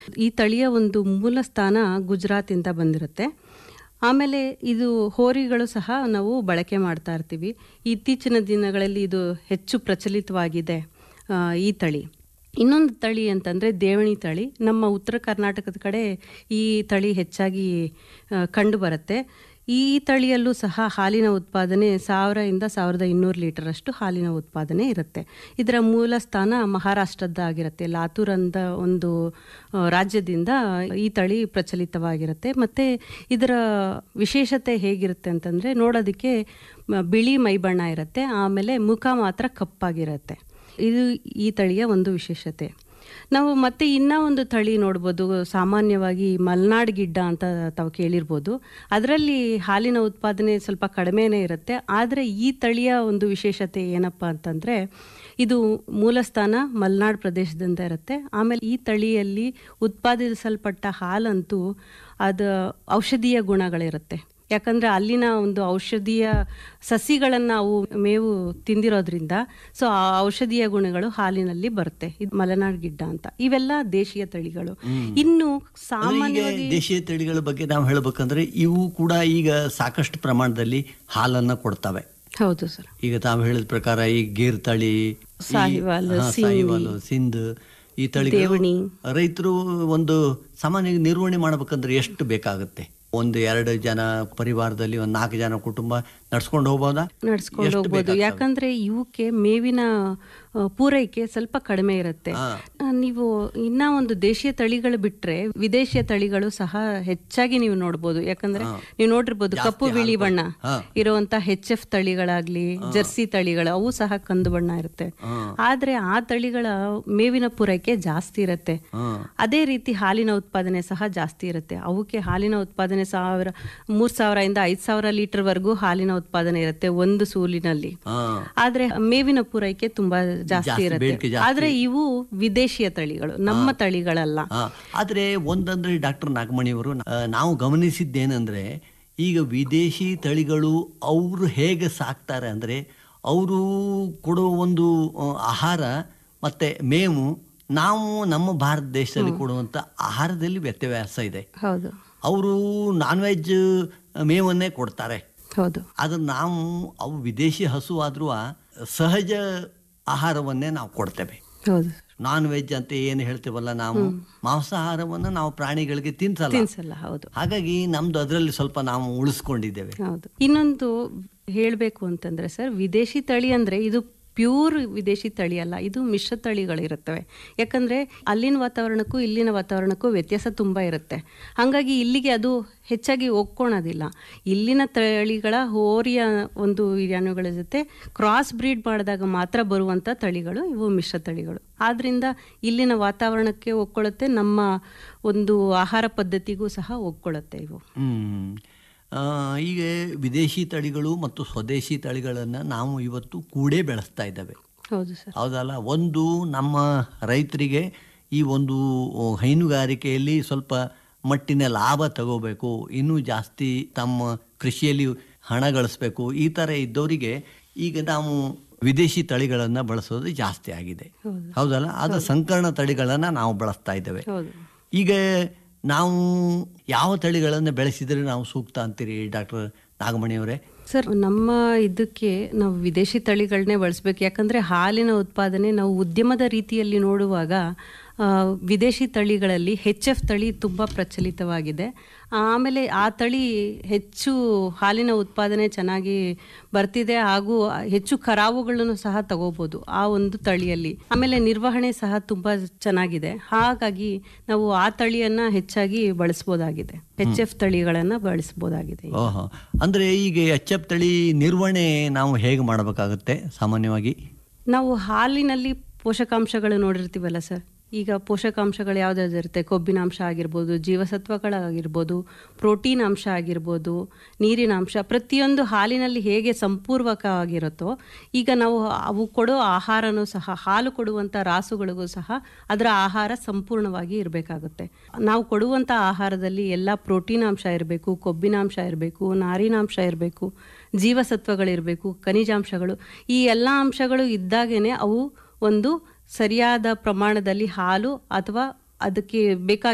ಈ ತಳಿಯ ಒಂದು ಮೂಲ ಸ್ಥಾನ ಗುಜರಾತಿಂದ ಬಂದಿರುತ್ತೆ ಆಮೇಲೆ ಇದು ಹೋರಿಗಳು ಸಹ ನಾವು ಬಳಕೆ ಮಾಡ್ತಾ ಇರ್ತೀವಿ ಇತ್ತೀಚಿನ ದಿನಗಳಲ್ಲಿ ಇದು ಹೆಚ್ಚು ಪ್ರಚಲಿತವಾಗಿದೆ ಆ, ಈ ತಳಿ ಇನ್ನೊಂದು ತಳಿ ಅಂತಂದರೆ ದೇವಣಿ ತಳಿ ನಮ್ಮ ಉತ್ತರ ಕರ್ನಾಟಕದ ಕಡೆ ಈ ತಳಿ ಹೆಚ್ಚಾಗಿ ಆ, ಕಂಡು ಬರುತ್ತೆ ಈ ತಳಿಯಲ್ಲೂ ಸಹ ಹಾಲಿನ ಉತ್ಪಾದನೆ ಸಾವಿರದಿಂದ ಸಾವಿರದ ಇನ್ನೂರು ಲೀಟರಷ್ಟು ಹಾಲಿನ ಉತ್ಪಾದನೆ ಇರುತ್ತೆ ಇದರ ಮೂಲ ಸ್ಥಾನ ಮಹಾರಾಷ್ಟ್ರದ್ದಾಗಿರುತ್ತೆ ಲಾತೂರ್ ಅಂತ ಒಂದು ಆ, ರಾಜ್ಯದಿಂದ ಈ ತಳಿ ಪ್ರಚಲಿತವಾಗಿರುತ್ತೆ ಮತ್ತು ಇದರ ವಿಶೇಷತೆ ಹೇಗಿರುತ್ತೆ ಅಂತಂದರೆ ನೋಡೋದಕ್ಕೆ ಮ- ಬಿಳಿ ಮೈಬಣ್ಣ ಇರುತ್ತೆ ಆಮೇಲೆ ಮುಖ ಮಾತ್ರ ಕಪ್ಪಾಗಿರುತ್ತೆ ಇದು ಈ ತಳಿಯ ಒಂದು ವಿಶೇಷತೆ ನಾವು ಮತ್ತೆ ಇನ್ನೂ ಒಂದು ತಳಿ ನೋಡ್ಬೋದು ಸಾಮಾನ್ಯವಾಗಿ ಮಲ್ನಾಡ್ ಗಿಡ್ಡ ಅಂತ ತಾವು ಕೇಳಿರ್ಬೋದು ಅದರಲ್ಲಿ ಹಾಲಿನ ಉತ್ಪಾದನೆ ಸ್ವಲ್ಪ ಕಡಿಮೆನೇ ಇರುತ್ತೆ ಆದರೆ ಈ ತಳಿಯ ಒಂದು ವಿಶೇಷತೆ ಏನಪ್ಪ ಅಂತಂದರೆ ಇದು ಮೂಲಸ್ಥಾನ ಮಲ್ನಾಡ್ ಪ್ರದೇಶದಿಂದ ಇರುತ್ತೆ ಆಮೇಲೆ ಈ ತಳಿಯಲ್ಲಿ ಉತ್ಪಾದಿಸಲ್ಪಟ್ಟ ಹಾಲಂತೂ ಅದು ಔಷಧೀಯ ಗುಣಗಳಿರುತ್ತೆ ಯಾಕಂದರೆ ಅಲ್ಲಿನ ಒಂದು ಔಷಧೀಯ ಸಸಿಗಳನ್ನು ಅವು ಮೇವು ತಿಂದಿರೋದ್ರಿಂದ ಸೊ ಆ ಔಷಧೀಯ ಗುಣಗಳು ಹಾಲಿನಲ್ಲಿ ಬರುತ್ತೆ ಇದು ಮಲೆನಾಡ್ ಗಿಡ್ಡ ಅಂತ ಇವೆಲ್ಲ ದೇಶೀಯ ತಳಿಗಳು ಇನ್ನು ಅಂದ್ರೆ ಈಗ ಸಾಮಾನ್ಯವಾಗಿ ದೇಶೀಯ ತಳಿಗಳ ಬಗ್ಗೆ ನಾವು ಹೇಳ್ಬೇಕಂದ್ರೆ ಇವು ಕೂಡ ಈಗ ಸಾಕಷ್ಟು ಪ್ರಮಾಣದಲ್ಲಿ ಹಾಲನ್ನ ಕೊಡ್ತವೆ ಹೌದು ಸರ್ ಈಗ ತಾವು ಹೇಳಿದ ಪ್ರಕಾರ ಈ ಗೀರ್ ತಳಿ ಈ- ಸಾಹಿವಾಲ್, ಹಾ, ಸಿಂಧಿ, ಸಾಹಿವಾಲ್, ಸಿಂಧ್ ಈ ತಳಿಗಳು ದೇವಣಿ. ರೈತರು ಒಂದು ಸಾಮಾನ್ಯ ನಿರ್ವಹಣೆ ಮಾಡ್ಬೇಕಂದ್ರೆ ಎಷ್ಟು ಬೇಕಾಗುತ್ತೆ ಒಂದು ಎರಡು ಜನ ಪರಿವಾರದಲ್ಲಿ ಒಂದು ನಾಲ್ಕು ಜನ ಕುಟುಂಬ ನಡ್ಸ್ಕೊಂಡು ಹೋಗ್ಬೋದಾ ನಡ್ಸ್ಕೊಂಡು ಎಷ್ಟು ಹೋಗ್ಬೋದು ಬೇಕಾಗ್ತವೆ? ಯಾಕಂದ್ರೆ ಇವಕ್ಕೆ ಮೇವಿನ ಆ, ಪೂರೈಕೆ ಸ್ವಲ್ಪ ಕಡಿಮೆ ಇರುತ್ತೆ ಹಾ. ಆ, ನೀವು ಇನ್ನ ಒಂದು ದೇಶೀಯ ತಳಿಗಳು ಬಿಟ್ರೆ ವಿದೇಶಿಯ ತಳಿಗಳು ಸಹ ಹೆಚ್ಚಾಗಿ ನೀವು ನೋಡ್ಬೋದು ಯಾಕಂದ್ರೆ ನೀವು ನೋಡಿರ್ಬೋದು ಕಪ್ಪು ಬಿಳಿ ಬಣ್ಣ ಹಾ. ಇರುವಂತ ಹೆಚ್ ಎಫ್ ತಳಿಗಳಾಗ್ಲಿ ಜರ್ಸಿ ತಳಿಗಳು ಅವು ಸಹ ಕಂದು ಬಣ್ಣ ಇರುತ್ತೆ ಆದ್ರೆ ಆ ತಳಿಗಳ ಮೇವಿನ ಪೂರೈಕೆ ಜಾಸ್ತಿ ಇರುತ್ತೆ ಹ್ಮ್. ಅದೇ ರೀತಿ ಹಾಲಿನ ಉತ್ಪಾದನೆ ಸಹ ಜಾಸ್ತಿ ಇರುತ್ತೆ ಅವಕ್ಕೆ ಹಾಲಿನ ಉತ್ಪಾದನೆ ಸಾವಿರ ಮೂರ್ ಸಾವಿರದಿಂದ ಐದ್ ಸಾವಿರ ಲೀಟರ್ ವರೆಗೂ ಹಾಲಿನ ಉತ್ಪಾದನೆ ಇರುತ್ತೆ ಒಂದು ಸೂಲಿನಲ್ಲಿ ಹಾ. ಆದ್ರೆ ಮೇವಿನ ಪೂರೈಕೆ ತುಂಬಾ ಜಾಸ್ತಿ ಜಾಸ್ತಿ, ಇರುತ್ತೆ ಬೇಡಿಕೆ ಜಾಸ್ತಿ. ಆದ್ರೆ ಇವು ವಿದೇಶಿಯ ತಳಿಗಳು ನಮ್ಮ ತಳಿಗಳಲ್ಲ ಹಾ. ಆದ್ರೆ ಒಂದಂದ್ರೆ ಡಾಕ್ಟರ್ ನಾಗಮಣಿಯವರು ಆ, ನಾವು ಗಮನಿಸಿದ್ದೇನೆಂದ್ರೆ ಈಗ ವಿದೇಶಿ ತಳಿಗಳು ಅವರು ಹೇಗೆ ಸಾಕ್ತಾರೆ ಅಂದ್ರೆ ಅವರು ಕೊಡುವ ಒಂದು ಆ, ಆಹಾರ ಮತ್ತೆ ಮೇವು ನಾವು ನಮ್ಮ ಭಾರತ ದೇಶದಲ್ಲಿ ಕೊಡುವಂತ ಆಹಾರದಲ್ಲಿ ವ್ಯತ್ಯಾಸ ಇದೆ ಹೌದು ಅವರು ನಾನ್ ವೆಜ್ ಮೇವನ್ನೇ ಕೊಡ್ತಾರೆ ಹೌದು ಆದ್ರೆ ನಾವು ಅವು ವಿದೇಶಿ ಹಸು ಆದ್ರೂ ಸಹಜ ಆಹಾರವನ್ನೇ ನಾವು ಕೊಡ್ತೇವೆ ಹೌದು ನಾನ್ ವೆಜ್ ಅಂತ ಏನು ಹೇಳ್ತೇವಲ್ಲ ನಾವು ಮಾಂಸಾಹಾರವನ್ನು ನಾವು ಪ್ರಾಣಿಗಳಿಗೆ ತಿನ್ಸಲ್ಲ ತಿನ್ಸಲ್ಲ ಹೌದು ಹಾಗಾಗಿ ನಮ್ದು ಅದರಲ್ಲಿ ಸ್ವಲ್ಪ ನಾವು ಉಳಿಸ್ಕೊಂಡಿದ್ದೇವೆ ಹೌದು ಇನ್ನೊಂದು ಹೇಳಬೇಕು ಅಂತಂದ್ರೆ ಸರ್ ವಿದೇಶಿ ತಳಿ ಅಂದ್ರೆ ಇದು ಪ್ಯೂರ್ ವಿದೇಶಿ ತಳಿ ಅಲ್ಲ ಇದು ಮಿಶ್ರ ತಳಿಗಳಿರುತ್ತವೆ ಯಾಕಂದ್ರೆ ಅಲ್ಲಿನ ವಾತಾವರಣಕ್ಕೂ ಇಲ್ಲಿನ ವಾತಾವರಣಕ್ಕೂ ವ್ಯತ್ಯಾಸ ತುಂಬ ಇರುತ್ತೆ ಹಾಗಾಗಿ ಇಲ್ಲಿಗೆ ಅದು ಹೆಚ್ಚಾಗಿ ಒಪ್ಕೊಳೋದಿಲ್ಲ ಇಲ್ಲಿನ ತಳಿಗಳ ಹೋರಿಯ ಒಂದು ವಿಧಾನಗಳ ಜೊತೆ ಕ್ರಾಸ್ ಬ್ರೀಡ್ ಮಾಡಿದಾಗ ಮಾತ್ರ ಬರುವಂಥ ತಳಿಗಳು ಇವು ಮಿಶ್ರ ತಳಿಗಳು ಆದ್ರಿಂದ ಇಲ್ಲಿನ ವಾತಾವರಣಕ್ಕೆ ಒಪ್ಕೊಳ್ಳುತ್ತೆ ನಮ್ಮ ಒಂದು ಆಹಾರ ಪದ್ಧತಿಗೂ ಸಹ ಒಪ್ಕೊಳ್ಳುತ್ತೆ ಇವು ಹ್ಮ್ ಆ, ಈಗ ವಿದೇಶಿ ತಳಿಗಳು ಮತ್ತು ಸ್ವದೇಶಿ ತಳಿಗಳನ್ನು ನಾವು ಇವತ್ತು ಕೂಡೇ ಬೆಳೆಸ್ತಾ ಇದ್ದೇವೆ ಹೌದು ಸರ್ ಹೌದಲ್ಲ ಒಂದು ನಮ್ಮ ರೈತರಿಗೆ ಈ ಒಂದು ಹೈನುಗಾರಿಕೆಯಲ್ಲಿ ಸ್ವಲ್ಪ ಮಟ್ಟಿನ ಲಾಭ ತಗೋಬೇಕು ಇನ್ನೂ ಜಾಸ್ತಿ ತಮ್ಮ ಕೃಷಿಯಲ್ಲಿ ಹಣ ಗಳಿಸ್ಬೇಕು ಈ ಥರ ಇದ್ದವರಿಗೆ ಈಗ ನಾವು ವಿದೇಶಿ ತಳಿಗಳನ್ನು ಬಳಸೋದು ಜಾಸ್ತಿ ಆಗಿದೆ ಹೌದು. ಹೌದಲ್ಲ ಅದು ಸಂಕರಣ ತಳಿಗಳನ್ನು ನಾವು ಬಳಸ್ತಾ ಇದ್ದೇವೆ ಹೌದು ಈಗ ನಾವು ಯಾವ ತಳಿಗಳನ್ನು ಬೆಳೆಸಿದರೆ ನಾವು ಸೂಕ್ತ ಅಂತೀರಿ ಡಾಕ್ಟರ್ ನಾಗಮಣಿಯವರೇ ಸರ್ ನಮ್ಮ ಇದಕ್ಕೆ ನಾವು ವಿದೇಶಿ ತಳಿಗಳನ್ನೇ ಬಳಸ್ಬೇಕು ಯಾಕಂದ್ರೆ ಹಾಲಿನ ಉತ್ಪಾದನೆ ನಾವು ಉದ್ಯಮದ ರೀತಿಯಲ್ಲಿ ನೋಡುವಾಗ ಆ, ವಿದೇಶಿ ತಳಿಗಳಲ್ಲಿ ಹೆಚ್ ಎಫ್ ತಳಿ ತುಂಬ ಪ್ರಚಲಿತವಾಗಿದೆ ಆಮೇಲೆ ಆ ತಳಿ ಹೆಚ್ಚು ಹಾಲಿನ ಉತ್ಪಾದನೆ ಚೆನ್ನಾಗಿ ಬರ್ತಿದೆ ಹಾಗೂ ಹೆಚ್ಚು ಕರಾವುಗಳನ್ನು ಸಹ ತಗೋಬೋದು ಆ ಒಂದು ತಳಿಯಲ್ಲಿ ಆಮೇಲೆ ನಿರ್ವಹಣೆ ಸಹ ತುಂಬ ಚೆನ್ನಾಗಿದೆ ಹಾಗಾಗಿ ನಾವು ಆ ತಳಿಯನ್ನ ಹೆಚ್ಚಾಗಿ ಬಳಸ್ಬೋದಾಗಿದೆ ಹೆಚ್ ಎಫ್ ತಳಿಗಳನ್ನ ಬಳಸ್ಬೋದಾಗಿದೆ ಓಹೋ ಅಂದ್ರೆ ಈಗ ಎಚ್ ಎಫ್ ತಳಿ ನಿರ್ವಹಣೆ ನಾವು ಹೇಗೆ ಮಾಡಬೇಕಾಗುತ್ತೆ ಸಾಮಾನ್ಯವಾಗಿ ನಾವು ಹಾಲಿನಲ್ಲಿ ಪೋಷಕಾಂಶಗಳು ನೋಡಿರ್ತೀವಲ್ಲ ಸರ್ ಈಗ ಪೋಷಕಾಂಶಗಳು ಯಾವ್ದಾವ್ದು ಇರುತ್ತೆ ಕೊಬ್ಬಿನಾಂಶ ಆಗಿರ್ಬೋದು ಜೀವಸತ್ವಗಳಾಗಿರ್ಬೋದು ಪ್ರೋಟೀನ್ ಅಂಶ ಆಗಿರ್ಬೋದು ನೀರಿನ ಅಂಶ ಪ್ರತಿಯೊಂದು ಹಾಲಿನಲ್ಲಿ ಹೇಗೆ ಸಂಪೂರ್ವಕವಾಗಿರುತ್ತೋ ಈಗ ನಾವು ಅವು ಕೊಡೋ ಆಹಾರನೂ ಸಹ ಹಾಲು ಕೊಡುವಂಥ ರಾಸುಗಳಿಗೂ ಸಹ ಅದರ ಆಹಾರ ಸಂಪೂರ್ಣವಾಗಿ ಇರಬೇಕಾಗುತ್ತೆ ನಾವು ಕೊಡುವಂಥ ಆಹಾರದಲ್ಲಿ ಎಲ್ಲ ಪ್ರೋಟೀನ್ ಅಂಶ ಇರಬೇಕು ಕೊಬ್ಬಿನಾಂಶ ಇರಬೇಕು ನಾರಿನಾಂಶ ಇರಬೇಕು ಜೀವಸತ್ವಗಳಿರಬೇಕು ಖನಿಜಾಂಶಗಳು ಈ ಎಲ್ಲ ಅಂಶಗಳು ಇದ್ದಾಗೇನೆ ಅವು ಒಂದು ಸರಿಯಾದ ಪ್ರಮಾಣದಲ್ಲಿ ಹಾಲು ಅಥವಾ ಅದಕ್ಕೆ ಬೇಕಾಗಿ